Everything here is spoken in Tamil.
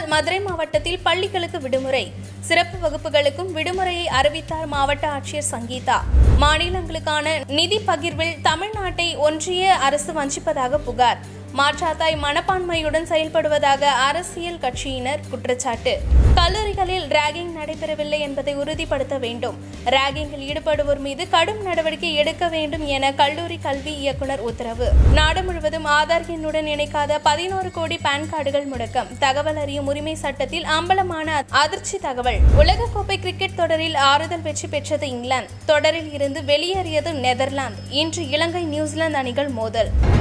மதுரை மாவட்டத்தில் பள்ளிகளுக்கு விடுமுறை சிறப்பு வகுப்புகளுக்கும் விடுமுறையை அறிவித்தார் மாவட்ட ஆட்சியர் சங்கீதா மாநிலங்களுக்கான நிதி பகிர்வில் தமிழ்நாட்டை ஒன்றிய அரசு வஞ்சிப்பதாக புகார் மாற்றாத்தாய் மனப்பான்மையுடன் செயல்படுவதாக அரசியல் கட்சியினர் குற்றச்சாட்டு கல்லூரிகளில் ராகிங் நடைபெறவில்லை என்பதை உறுதிப்படுத்த வேண்டும் ராகிங்கில் ஈடுபடுவோர் மீது கடும் நடவடிக்கை எடுக்க வேண்டும் என கல்லூரி கல்வி இயக்குனர் உத்தரவு நாடு முழுவதும் ஆதார் எண்ணுடன் இணைக்காத பதினோரு கோடி பான் கார்டுகள் முடக்கம் தகவல் அறியும் உரிமை சட்டத்தில் அம்பலமான அதிர்ச்சி தகவல் உலகக்கோப்பை கிரிக்கெட் தொடரில் ஆறுதல் வெற்றி பெற்றது இங்கிலாந்து தொடரில் இருந்து வெளியேறியது நெதர்லாந்து இன்று இலங்கை நியூசிலாந்து அணிகள் மோதல்